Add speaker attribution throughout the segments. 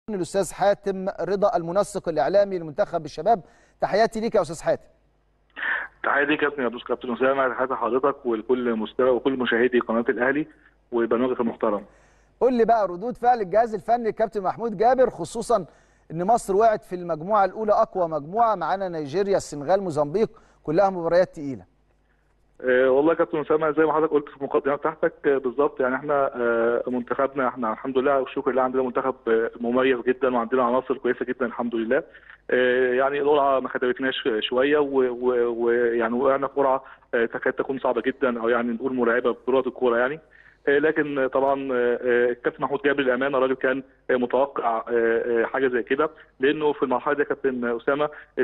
Speaker 1: الاستاذ حاتم رضا المنسق الاعلامي لمنتخب الشباب تحياتي ليك يا استاذ حاتم
Speaker 2: تحياتي ليك يا كابتن يا كابتن اسامه تحياتي لحضرتك ولكل مستوى وكل مشاهدي قناه الاهلي وبرنامجك المحترم
Speaker 1: قول لي بقى ردود فعل الجهاز الفني الكابتن محمود جابر خصوصا ان مصر وقعت في المجموعه الاولى اقوى مجموعه معانا نيجيريا السنغال موزمبيق كلها مباريات تقيله
Speaker 2: أه والله يا كابتن اسامه زي ما حضرتك قلت في المقدمه بتاعتك أه بالظبط يعني احنا أه منتخبنا احنا الحمد لله والشكر لله عندنا منتخب مميز جدا وعندنا عناصر كويسه جدا الحمد لله يعني القرعه ما خدمتناش شويه ويعني وقعنا في قرعه تكاد تكون صعبه جدا او يعني نقول مرعبه بطولات الكوره يعني لكن طبعا الكابتن محمود جابر الامانه راجل كان متوقع حاجه زي كده لانه في المرحله دي كابتن اسامه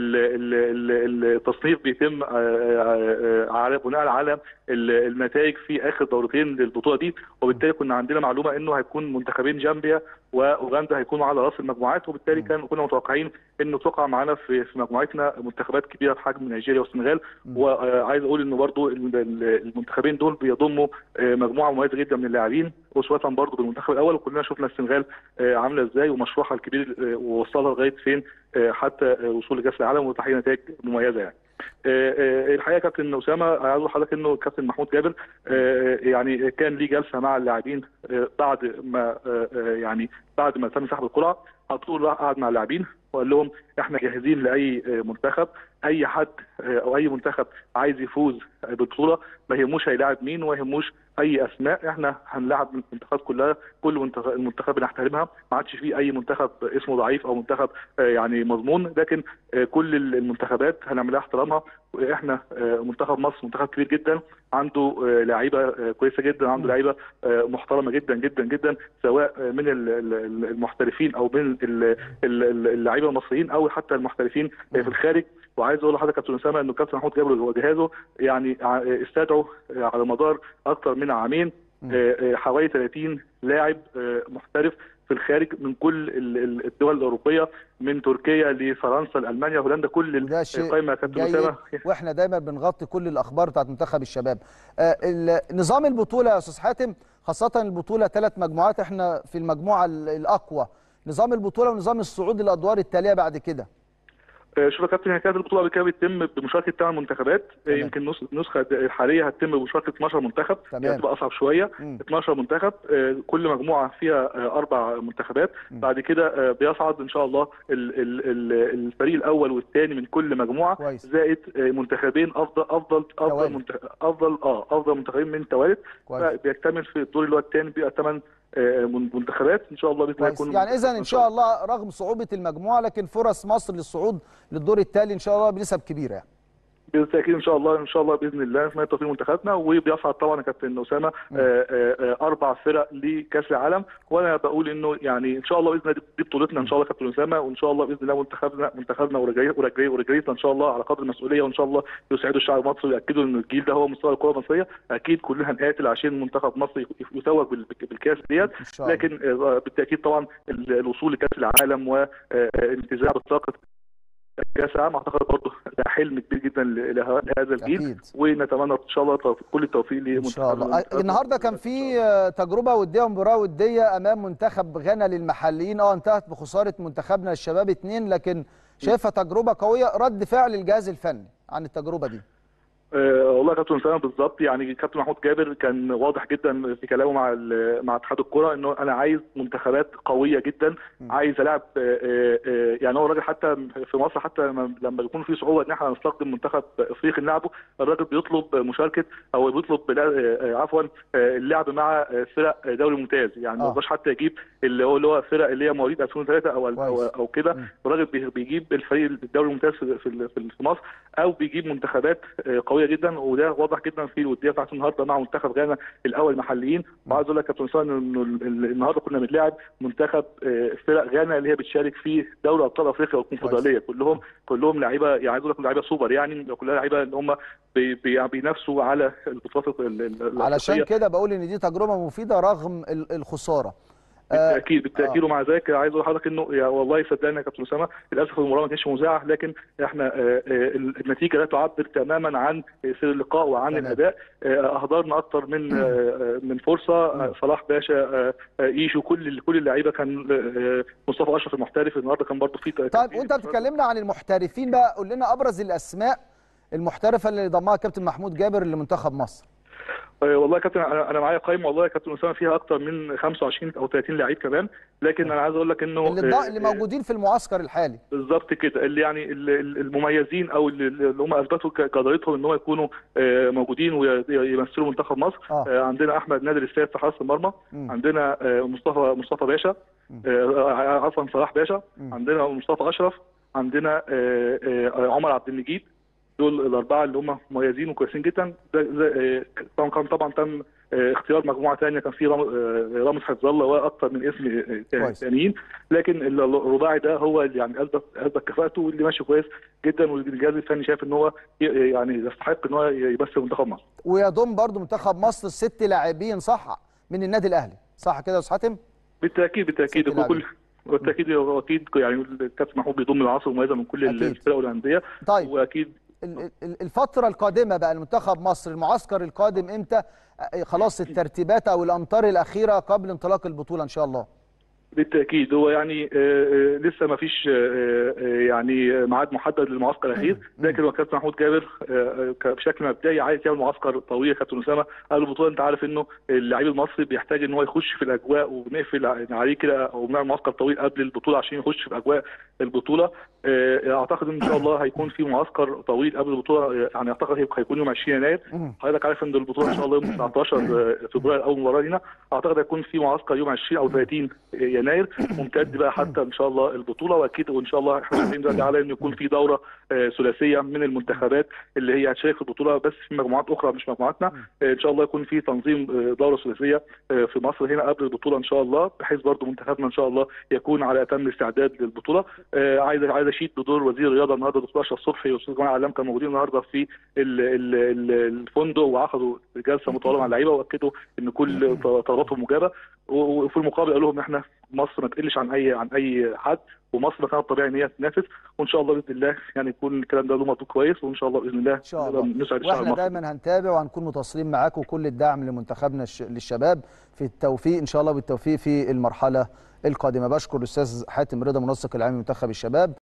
Speaker 2: التصنيف بيتم على بناء على النتائج في اخر دورتين للبطوله دي وبالتالي كنا عندنا معلومه انه هيكون منتخبين جامبيا واوغندا هيكونوا على راس المجموعات وبالتالي كان كنا متوقعين انه توقع معانا في في مجموعتنا منتخبات كبيره بحجم نيجيريا والسنغال وعايز اقول انه برضو المنتخبين دول بيضموا مجموعه مميزه جدا من اللاعبين اسوه برضو بالمنتخب الاول وكلنا شفنا السنغال عامله ازاي ومشروعها الكبير ووصلها لغايه فين حتى وصول لكاس العالم وتحقيق نتائج مميزه يعني. الحقيقه يا كابتن اسامه عايز اقول لحضرتك انه الكابتن محمود جابر يعني كان ليه جلسه مع اللاعبين بعد ما يعني بعد ما تم سحب القرعه على طول قعد مع اللاعبين وقال لهم احنا جاهزين لاي منتخب اي حد او اي منتخب عايز يفوز بالبطوله ما يهموش هيلاعب مين وما يهموش اي اسماء احنا هنلاعب المنتخبات كلها كل المنتخب بنحترمها ما عادش فيه اي منتخب اسمه ضعيف او منتخب يعني مضمون لكن كل المنتخبات هنعمل لها احترامها احنا منتخب مصر منتخب كبير جدا عنده لعيبه كويسه جدا عنده لعيبه محترمه جدا جدا جدا سواء من المحترفين او من اللعيبه المصريين او حتى المحترفين في الخارج وعايز اقول لحضرتك كابتن اسامه انه كابتن محمود جابر وجهازه يعني استدعوا على مدار اكثر من عامين حوالي 30 لاعب محترف في الخارج من كل الدول الاوروبيه من تركيا لفرنسا لالمانيا هولندا كل القائمه يا كابتن اسامه
Speaker 1: واحنا دايما بنغطي كل الاخبار بتاعت منتخب الشباب نظام البطوله يا استاذ حاتم خاصه البطوله ثلاث مجموعات احنا في المجموعه الاقوى نظام البطوله ونظام الصعود الادوار التاليه بعد كده
Speaker 2: شوف يا كابتن هي كانت البطوله كده بتتم بمشاركه ثمان منتخبات تمام. يمكن النسخه الحاليه هتتم بمشاركه 12 منتخب يعني تبقى اصعب شويه م. 12 منتخب كل مجموعه فيها اربع منتخبات م. بعد كده بيصعد ان شاء الله الفريق الاول والثاني من كل مجموعه كويس. زائد منتخبين افضل افضل افضل منتخب افضل اه افضل منتخبين من التوالد بيكتمل في الدور اللي هو الثاني بيبقى ثمان منتخبات ان شاء الله باذن الله
Speaker 1: يكون يعني اذا ان شاء الله رغم صعوبه المجموعه لكن فرص مصر للصعود للدور التالي ان شاء الله بنسب كبيره يعني.
Speaker 2: بالتاكيد ان شاء الله ان شاء الله باذن الله نتمنى التوفيق لمنتخبنا وبيصعد طبعا يا كابتن اسامه اربع فرق لكاس العالم وانا بقول انه يعني ان شاء الله باذن الله دي بطولتنا ان شاء الله كابتن اسامه وان شاء الله باذن الله منتخبنا منتخبنا ورجالتنا ان شاء الله على قدر المسؤوليه وان شاء الله يسعدوا الشعب المصري وياكدوا ان الجيل ده هو مستوى الكره المصريه اكيد كلنا هنقاتل عشان منتخب مصر يتوج بالكاس ديت لكن بالتاكيد طبعا الوصول لكاس العالم والانتزاع بطاقه كاس العالم اعتقد برضه ده حلم كبير جدا لهذا الجيل أكيد. ونتمنى ان شاء الله كل التوفيق
Speaker 1: ان شاء الله النهارده كان في تجربه وديه ومباراه وديه امام منتخب غانا للمحليين اه انتهت بخساره منتخبنا الشباب اثنين لكن شايفها تجربه قويه رد فعل الجهاز الفني عن التجربه دي
Speaker 2: أه والله يا كابتن اسامه بالظبط يعني كابتن محمود جابر كان واضح جدا في كلامه مع مع اتحاد الكره انه انا عايز منتخبات قويه جدا م. عايز العب أه أه يعني هو الراجل حتى في مصر حتى لما يكون في صعوبه ان احنا نستخدم منتخب افريقي نلعبه الراجل بيطلب مشاركه او بيطلب عفوا اللعب مع فرق دوري ممتاز يعني ما رضاش حتى يجيب اللي هو اللي هو فرق اللي هي مواليد 2003 او او, أو كده الراجل بيجيب الفريق الدوري الممتاز في, في, في مصر او بيجيب منتخبات قويه جدا وده واضح جدا في الوديه بتاعت النهارده مع منتخب غانا الاول محليين وعايز اقول لك يا كابتن اسامه انه النهارده كنا بنلاعب منتخب فرق غانا اللي هي بتشارك في دوري ابطال افريقيا والكونفدراليه كلهم كلهم لعيبه يعني عايز اقول لك لعيبه سوبر يعني كلها لعيبه اللي هم بينافسوا على البطولات
Speaker 1: علشان كده بقول ان دي تجربه مفيده رغم الخساره
Speaker 2: بالتاكيد بالتاكيد ومع ذلك عايز اقول لحضرتك انه يا والله صدقني يا كابتن اسامه للاسف المباراه ما كانتش مذاعه لكن احنا آه، آه، النتيجه لا تعبر تماما عن سير اللقاء وعن
Speaker 1: تمام.
Speaker 2: الاداء آه، اهدرنا اكتر من آه، آه، من فرصه آه، صلاح باشا آه، آه، ايشو كل كل اللعيبه كان آه، مصطفى اشرف المحترف النهارده كان برضه في
Speaker 1: طيب وانت بتكلمنا عن المحترفين بقى قول لنا ابرز الاسماء المحترفه اللي ضمها كابتن محمود جابر لمنتخب مصر
Speaker 2: آه، والله يا كابتن انا أنا معايا قائمه والله يا كابتن اسامه فيها اكتر من 25 او 30 لعيب كمان لكن انا عايز اقول لك انه
Speaker 1: اللي, الض...
Speaker 2: آه،
Speaker 1: اللي موجودين في المعسكر الحالي
Speaker 2: بالظبط كده اللي يعني ال- ال- المميزين او اللي اللي هم اثبتوا ك- جدارتهم ان هم يكونوا آه، موجودين ويمثلوا منتخب مصر
Speaker 1: آه.
Speaker 2: آه، عندنا احمد نادر السيد في حراسه المرمى
Speaker 1: مم.
Speaker 2: عندنا آه، مصطفى مصطفى باشا آه، عفوا صلاح باشا
Speaker 1: مم.
Speaker 2: عندنا مصطفى اشرف عندنا آه، آه، عمر عبد المجيد دول الاربعه اللي هم مميزين وكويسين جدا ده ده، آه، طبعا كان طبعا تم آه، اختيار مجموعه ثانيه كان في رام- آه، رامز حفظ الله واكثر من اسم آه،
Speaker 1: كويس.
Speaker 2: ثانيين لكن ال- الرباعي ده هو اللي يعني اثبت اثبت كفاءته واللي ماشي كويس جدا والجهاز الفني شايف ان هو ي- يعني يستحق ان هو يمثل منتخب مصر
Speaker 1: ويضم برضو منتخب مصر ست لاعبين صح من النادي الاهلي صح كده يا استاذ حاتم
Speaker 2: بالتاكيد بالتاكيد
Speaker 1: ست
Speaker 2: كل بالتاكيد هو اكيد يعني الكابتن محمود بيضم العناصر المميزه من كل
Speaker 1: أكيد.
Speaker 2: الفرق والانديه
Speaker 1: طيب
Speaker 2: واكيد
Speaker 1: ال- ال- الفتره القادمه بقى لمنتخب مصر المعسكر القادم امتى آه، خلاص الترتيبات او الامتار الاخيره قبل انطلاق البطوله ان شاء الله
Speaker 2: بالتاكيد هو يعني آه، آه، لسه ما فيش آه، آه، يعني ميعاد محدد للمعسكر الاخير لكن هو كابتن محمود جابر آه، آه، بشكل مبدئي عايز يعمل معسكر طويل يا كابتن اسامه قبل البطوله انت عارف انه اللعيب المصري بيحتاج ان هو يخش في الاجواء ونقفل عليه كده او نعمل معسكر طويل قبل البطوله عشان يخش في اجواء البطوله آه، اعتقد ان شاء الله هيكون في معسكر طويل قبل البطوله آه، يعني اعتقد هيكون يوم 20 يناير
Speaker 1: مم.
Speaker 2: حضرتك عارف ان البطوله ان شاء الله يوم 19 فبراير اول مباراه لينا اعتقد هيكون في معسكر يوم 20 او 30 يناير ممتد بقى حتى ان شاء الله البطوله واكيد وان شاء الله احنا شايفين دلوقتي على ان يكون في دوره آه، ثلاثيه من المنتخبات اللي هي هتشارك في البطوله بس في مجموعات اخرى مش مجموعاتنا آه، ان شاء الله يكون في تنظيم آه، دوره ثلاثيه آه، في مصر هنا قبل البطوله ان شاء الله بحيث برضو منتخبنا ان شاء الله يكون على اتم استعداد للبطوله آه، عايز عايز اشيد بدور وزير الرياضه النهارده دكتور اشرف صبحي واستاذ جمال علام كانوا موجودين النهارده في ال- ال- ال- الفندق وعقدوا جلسه مطوله مع اللعيبه واكدوا ان كل طلباتهم مجابه و- وفي المقابل قالوا لهم ان احنا مصر ما تقلش عن اي عن اي حد ومصر كانت طبيعي ان هي تنافس وان شاء الله باذن الله يعني يكون الكلام ده له مردود كويس وان شاء الله باذن الله
Speaker 1: ان شاء الله
Speaker 2: نقدر نسعد الشعب
Speaker 1: واحنا
Speaker 2: المصري
Speaker 1: دايما هنتابع وهنكون متواصلين معاكم وكل الدعم لمنتخبنا الش- للشباب في التوفيق ان شاء الله بالتوفيق في المرحله القادمه بشكر الاستاذ حاتم رضا منسق العام لمنتخب الشباب